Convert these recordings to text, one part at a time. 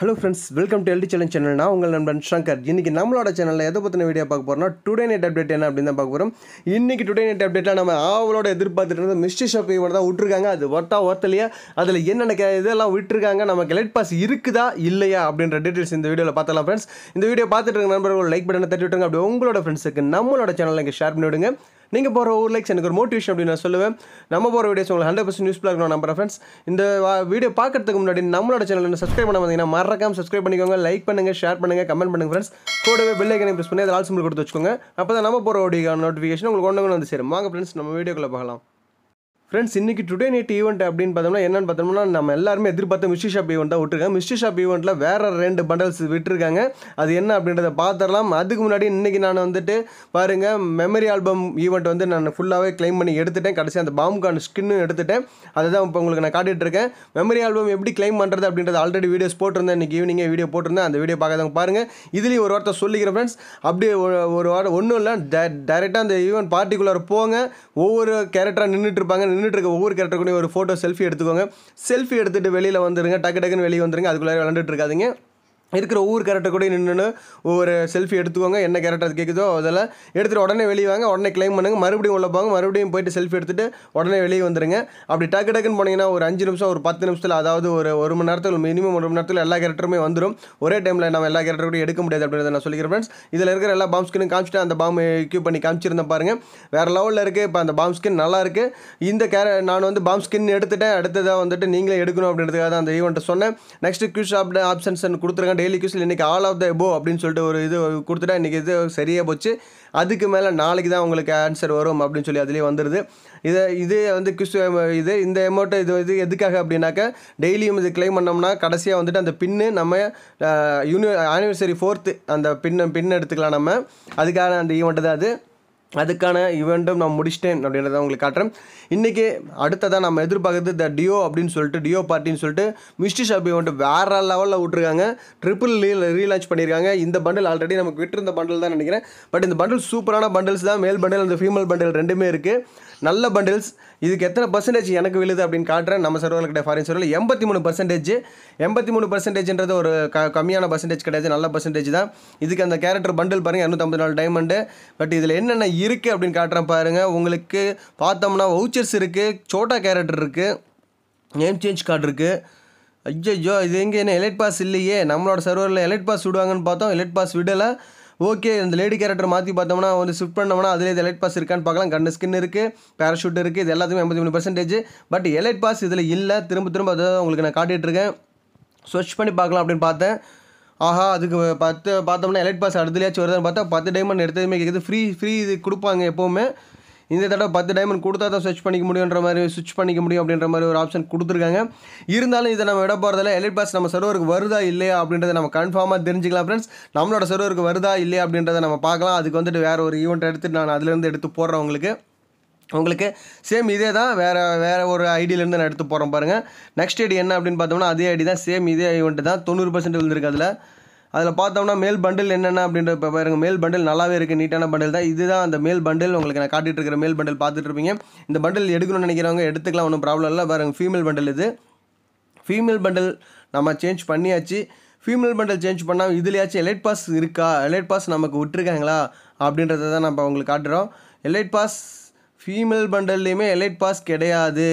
hello friends welcome to LD challenge channel நான் உங்கள் நண்பன் ஷங்கர் இன்னைக்கு நம்மளோட சேனலில் எதை பற்றின வீடியோ பார்க்க போகிறோம்னா டுடே நைட் அப்டேட் என்ன அப்படின்னு தான் பார்க்க போகிறோம் இன்னைக்கு டுடே நைட் அப்டேட்டில் நம்ம ஆவலோட எதிர்பார்த்துட்டு இருந்த மிஸ்டி ஷாப் ஈவெண்ட் தான் விட்டுருக்காங்க அது ஒர்த்தா ஒர்த்தலையா அதில் என்னென்ன கே- இதெல்லாம் விட்டுருக்காங்க நமக்கு எலைட் பாஸ் இருக்குதா இல்லையா அப்படின்ற டீட்டெயில்ஸ் இந்த வீடியோவில் பார்த்தலாம் ஃப்ரெண்ட்ஸ் இந்த வீடியோ பார்த்துட்டு இருக்க நண்பர்கள் லைக் பட்டனை தட்டி விட்டுருங்க அப்படி உங்களோட ஃப்ரெண்ட்ஸுக்கு நம்மளோட சேனலில் இங்கே ஷேர் பண்ணி விடுங்க நீங்கள் போகிற ஒரு லைக்ஸ் எனக்கு ஒரு மோட்டிவேஷன் அப்படின்னு நான் சொல்லுவேன் நம்ம போகிற வீடியோஸ் உங்களுக்கு ஹண்ட்ரட் பர்சன்ட் யூஸ்ஃபுல்லாக இருக்கணும் நம்புறேன் ஃப்ரெண்ட்ஸ் இந்த வீடியோ பார்க்கறதுக்கு முன்னாடி நம்மளோட சேனல் சப்ஸ்கிரைப் பண்ண வந்தீங்கன்னா மறக்காம சப்ஸ்கிரைப் பண்ணிக்கோங்க லைக் பண்ணுங்கள் ஷேர் பண்ணுங்கள் கமெண்ட் பண்ணுங்கள் ஃப்ரெண்ட்ஸ் கூடவே பெல் ஐக்கனை ப்ரெஸ் பண்ணி அதில் ஆல் சிம்பிள் கொடுத்து வச்சுக்கோங்க அப்போ தான் நம்ம போகிற வீடியோ நோட்டிஃபிகேஷன் உங்களுக்கு ஒன்று வந்து சேரும் வாங்க ஃப்ரெண்ட்ஸ் நம்ம வீடியோக்குள்ளே பார்க்கலாம் ஃப்ரெண்ட்ஸ் இன்னைக்கு டுடே நைட் ஈவெண்ட் அப்படின்னு பார்த்தோம்னா என்னன்னு பார்த்தோம்னா நம்ம எல்லாருமே எதிர்பார்த்த மிஸ்டி ஷாப் ஈவெண்ட் தான் விட்டுருக்காங்க மிஸ்டி ஷாப் ஈவெண்ட்டில் வேற ரெண்டு பண்டல்ஸ் விட்டுருக்காங்க அது என்ன அப்படின்றத பார்த்துடலாம் அதுக்கு முன்னாடி இன்னைக்கு நான் வந்துட்டு பாருங்க மெமரி ஆல்பம் ஈவெண்ட் வந்து நான் ஃபுல்லாகவே க்ளைம் பண்ணி எடுத்துட்டேன் கடைசி அந்த பாம்கான் ஸ்கின்னும் எடுத்துட்டேன் அதை தான் இப்போ உங்களுக்கு நான் காட்டிட்டு இருக்கேன் மெமரி ஆல்பம் எப்படி க்ளைம் பண்ணுறது அப்படின்றது ஆல்ரெடி வீடியோஸ் போட்டிருந்தேன் இன்னைக்கு ஈவினிங்கே வீடியோ போட்டிருந்தேன் அந்த வீடியோ பார்க்காதவங்க பாருங்கள் இதுலேயும் ஒரு வார்த்தை சொல்லிக்கிறேன் ஃப்ரெண்ட்ஸ் அப்படியே ஒரு- ஒரு வாரம் ஒன்றும் இல்லை டைரெக்டாக அந்த ஈவெண்ட் பார்ட்டிக்குள்ளார போங்க ஒவ்வொரு கேரக்டராக நின்றுட்டு இருப்பாங்க நின்றுட்டு இருக்க ஒவ்வொரு கேரக்டர் கூட ஒரு ஃபோட்டோ செல்ஃபி எடுத்துக்கோங்க செல்ஃபி எடுத்துகிட்டு வெளியில் வந்துருங்க டக்கு டக்குன்னு வெளியே வந்துருங்க அதுக்குள்ளே விளாண்டுட்டு இருக்காதீங்க இருக்கிற ஒவ்வொரு கேரக்டர் கூட நின்று ஒவ்வொரு செல்ஃபி எடுத்துக்கோங்க என்ன கேரக்டர் அது கேட்குதோ அதெல்லாம் எடுத்துகிட்டு உடனே வெளியே வாங்க உடனே க்ளைம் பண்ணுங்க மறுபடியும் உள்ள போங்க மறுபடியும் போயிட்டு செல்ஃபி எடுத்துட்டு உடனே வெளியே வந்துருங்க அப்படி டக்கு டக்குன்னு போனீங்கன்னா ஒரு அஞ்சு நிமிஷம் ஒரு பத்து நிமிஷத்தில் அதாவது ஒரு ஒரு மணி நேரத்தில் மினிமம் ஒரு மணி நேரத்தில் எல்லா கேரக்டருமே வந்துடும் ஒரே டைமில் நம்ம எல்லா கேரக்டர் கூட எடுக்க முடியாது அப்படின்றத நான் சொல்லிக்கிறேன் ஃப்ரெண்ட்ஸ் இதில் இருக்கிற எல்லா பாம் ஸ்கினும் காமிச்சிட்டு அந்த பாம் கியூ பண்ணி காமிச்சிருந்தேன் பாருங்க வேற லெவலில் இருக்குது இப்போ அந்த பாம் ஸ்கின் நல்லா இருக்கு இந்த கேர நான் வந்து பாம் ஸ்கின் எடுத்துட்டேன் அடுத்ததாக வந்துட்டு நீங்களே எடுக்கணும் அப்படின்றதுக்காக தான் அந்த ஈவெண்ட்டை சொன்னேன் நெக்ஸ்ட் கியூஸ் ஆப் ஆப்ஷன்ஸ் கொடுத்துருங்க டெய்லி கியூஸில் இன்னைக்கு ஆல் ஆஃப் த எபோ அப்படின்னு சொல்லிட்டு ஒரு இது கொடுத்துட்டா இன்னைக்கு இது சரியாக போச்சு அதுக்கு மேலே நாளைக்கு தான் உங்களுக்கு ஆன்சர் வரும் அப்படின்னு சொல்லி அதுலேயே வந்துடுது இதை இது வந்து கிஸ் இது இந்த அமௌண்ட்டை இது இது எதுக்காக அப்படின்னாக்கா டெய்லியும் இது க்ளைம் பண்ணோம்னா கடைசியாக வந்துட்டு அந்த பின்னு நம்ம யூனி ஆனிவர்சரி ஃபோர்த்து அந்த பின்னை பின் எடுத்துக்கலாம் நம்ம அதுக்கான அந்த ஈவெண்ட்டு தான் அது அதுக்கான ஈவெண்ட்டும் நான் முடிச்சிட்டேன் அப்படின்றத உங்களுக்கு காட்டுறேன் இன்றைக்கி அடுத்ததாக நம்ம எதிர்பார்க்குறது த டியோ அப்படின்னு சொல்லிட்டு டியோ பார்ட்டின்னு சொல்லிட்டு மிஸ்டி ஷாப் ஈவெண்ட் வேறு லெவலில் விட்ருக்காங்க ட்ரிபிள் ரீ ரீலான்ச் பண்ணியிருக்காங்க இந்த பண்டில் ஆல்ரெடி நமக்கு விட்டுருந்த பண்டில் தான் நினைக்கிறேன் பட் இந்த பண்டில் சூப்பரான பண்டில்ஸ் தான் மேல் பண்டில் அந்த ஃபீமேல் பண்டில் ரெண்டுமே இருக்குது நல்ல பண்டில்ஸ் இதுக்கு எத்தனை பர்சன்டேஜ் எனக்கு விழுது அப்படின்னு காட்டுறேன் நம்ம சர்வரில் கிட்ட ஃபாரின் சர்வரில் எண்பத்தி மூணு பர்சன்டேஜ் எண்பத்தி மூணு பர்சன்டேஜ்ன்றது ஒரு க கம்மியான பர்சன்டேஜ் கிடையாது நல்ல பர்சன்டேஜ் தான் இதுக்கு அந்த கேரக்டர் பண்டில் பாருங்கள் இரநூத்தம்பது நாலு டைமண்டு பட் இதில் என்னென்ன இருக்குது அப்படின்னு காட்டுறேன் பாருங்கள் உங்களுக்கு பார்த்தோம்னா வவுச்சர்ஸ் இருக்குது சோட்டா கேரக்டர் இருக்குது நேம் சேஞ்ச் கார்டு இருக்குது ஐயோ இது எங்கே என்ன எலைட் பாஸ் இல்லையே நம்மளோட சர்வரில் எலைட் பாஸ் விடுவாங்கன்னு பார்த்தோம் எலைட் பாஸ் விடலை ஓகே இந்த லேடி கேரக்டர் மாற்றி பார்த்தோம்னா வந்து ஷிஃப்ட் பண்ணோம்னா அதில் இது எலைட் பாஸ் இருக்கான்னு பார்க்கலாம் கண்ணு ஸ்கின் இருக்குது பேராஷூட் இருக்குது இது எல்லாத்துக்கும் எண்பத்தி மூணு பர்சன்டேஜ் பட் எலைட் பாஸ் இதில் இல்லை திரும்ப திரும்ப அதை உங்களுக்கு நான் காட்டிகிட்டு இருக்கேன் ஸ்வச் பண்ணி பார்க்கலாம் அப்படின்னு பார்த்தேன் ஆஹா அதுக்கு பத்து பார்த்தோம்னா எலைட் பாஸ் அடுத்துலையாச்சும் வருதுன்னு பார்த்தா பத்து டைமண்ட் எடுத்ததுமே கேட்குது ஃப்ரீ ஃப்ரீ இது கொடுப்பாங்க எப்போவுமே இந்த தடவை பத்து டைமண்ட் கொடுத்தா தான் ஸ்விட்ச் பண்ணிக்க முடியுன்ற மாதிரி ஸ்விட்ச் பண்ணிக்க முடியும் அப்படின்ற மாதிரி ஒரு ஆப்ஷன் கொடுத்துருக்காங்க இருந்தாலும் இதை நம்ம விட போகிறதில்ல எலைட் பாஸ் நம்ம சர்வருக்கு வருதா இல்லையா அப்படின்றத நம்ம கன்ஃபார்மாக தெரிஞ்சுக்கலாம் ஃப்ரெண்ட்ஸ் நம்மளோட சர்வருக்கு வருதா இல்லையா அப்படின்றத நம்ம பார்க்கலாம் அதுக்கு வந்துட்டு வேறு ஒரு ஈவெண்ட் எடுத்து நான் அதுலேருந்து எடுத்து போடுறேன் உங்களுக்கு உங்களுக்கு சேம் இதே தான் வேறு வேறு ஒரு ஐடியிலேருந்து நான் எடுத்து போகிறேன் பாருங்கள் நெக்ஸ்ட் ஐடி என்ன அப்படின்னு பார்த்தோம்னா அதே ஐடி தான் சேம் இதே ஈவெண்ட் தான் தொண்ணூறு பர்சன்ட் விழுந்திருக்கு அதில் அதில் பார்த்தோம்னா மேல் பண்டில் என்னென்ன அப்படின்ற இப்போ பாருங்க மேல் பண்டில் நல்லாவே இருக்குது நீட்டான பண்டில் தான் இதுதான் அந்த மேல் பண்டில் உங்களுக்கு நான் காட்டிட்டு இருக்கிற மேல் பண்டில் பார்த்துட்டு இருப்பீங்க இந்த பண்டில் எடுக்கணும்னு நினைக்கிறவங்க எடுத்துக்கலாம் ஒன்றும் ப்ராப்ளம் இல்லை பாருங்க ஃபீமேல் பண்டில் இது ஃபீமேல் பண்டில் நம்ம சேஞ்ச் பண்ணியாச்சு ஃபீமேல் பண்டில் சேஞ்ச் பண்ணால் இதுலையாச்சும் எலைட் பாஸ் இருக்கா எலைட் பாஸ் நமக்கு விட்டுருக்காங்களா அப்படின்றத தான் நம்ம உங்களுக்கு காட்டுறோம் எலைட் பாஸ் ஃபீமேல் பண்டல்லையுமே எலைட் பாஸ் கிடையாது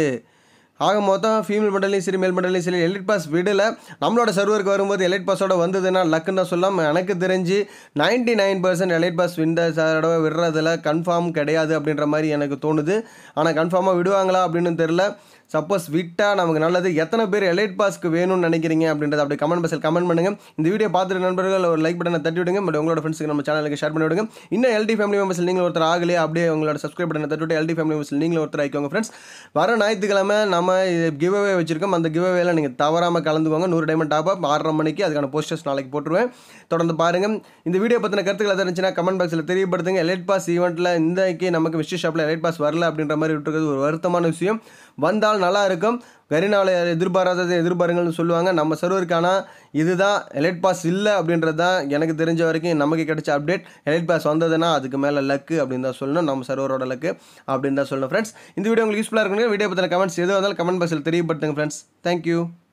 ஆக மொத்தம் ஃபீமேல் பண்டல்லையும் சரி மேல் பண்டல்லையும் சரி எலைட் பாஸ் விடலை நம்மளோட சர்வருக்கு வரும்போது எலைட் பாஸோட வந்ததுன்னா லக்குன்னு தான் சொல்லலாம் எனக்கு தெரிஞ்சு ninety nine percent elite pass விண்ட தடவை விடுறதுல கன்ஃபார்ம் கிடையாது அப்படின்ற மாதிரி எனக்கு தோணுது ஆனால் கன்ஃபார்மாக விடுவாங்களா அப்படின்னு தெரில சப்போஸ் விட்டால் நமக்கு நல்லது எத்தனை பேர் எலைட் பாஸ்க்கு வேணும்னு நினைக்கிறீங்க அப்படின்றத அப்படியே கமெண்ட் பாக்ஸில் கமெண்ட் பண்ணுங்கள் இந்த வீடியோ பார்த்துட்டு நண்பர்கள் ஒரு லைக் பட்டனை தட்டி விடுங்க பட் உங்களோட ஃப்ரெண்ட்ஸுக்கு நம்ம சேனலுக்கு ஷேர் பண்ணி விடுங்க இன்னும் எல்டி ஃபேமிலி மெம்பர்ஸ் நீங்கள் ஒருத்தர் ஆகலையே அப்படியே உங்களோட சப்ஸ்கிரைப் பட்டனை தட்டி விட்டு எல்டி ஃபேமிலி மெம்பர்ஸ் நீங்களும் ஒருத்தர் ஆயிக்கோங்க ஃப்ரெண்ட்ஸ் வர ஞாயிற்றுக்கிழமை நம்ம கிவ் அவே வச்சிருக்கோம் அந்த கிவ் அவேல நீங்கள் தவறாமல் கலந்துக்கோங்க நூறு டைமண்ட் டாப் அப் ஆறரை மணிக்கு அதுக்கான போஸ்டர்ஸ் நாளைக்கு போட்டுருவேன் தொடர்ந்து பாருங்கள் இந்த வீடியோ பற்றின கருத்துக்கள் எதாவது இருந்துச்சுன்னா கமெண்ட் பாக்ஸில் தெரியப்படுத்துங்க எலைட் பாஸ் ஈவெண்ட்டில் இன்றைக்கு நமக்கு விஷய ஷாப்பில் எலைட் பாஸ் வரல அப்படின்ற மாதிரி விட்டுருக்கிறது ஒரு வருத்தமான விஷயம் வந்தால் நல்லா இருக்கும் கரினால எதிர்பாராததை எதிர்பாருங்கள்னு சொல்லுவாங்க நம்ம சர்வருக்கான இதுதான் எலைட் பாஸ் இல்லை அப்படின்றது தான் எனக்கு தெரிஞ்ச வரைக்கும் நமக்கு கிடைச்ச அப்டேட் எலைட் பாஸ் வந்ததுன்னா அதுக்கு மேலே லக்கு அப்படின்னு தான் சொல்லணும் நம்ம சர்வரோட லக்கு அப்படின்னு தான் சொல்லணும் ஃப்ரெண்ட்ஸ் இந்த வீடியோ உங்களுக்கு யூஸ்ஃபுல்லாக இருக்குங்க வீடியோ பற்றின கமெண்ட்ஸ் எது வந்தாலும் கமெண்ட் பாக்ஸில் தெரியப்படுத்துங்க ஃப்ரெண்ட்ஸ் தேங்க்யூ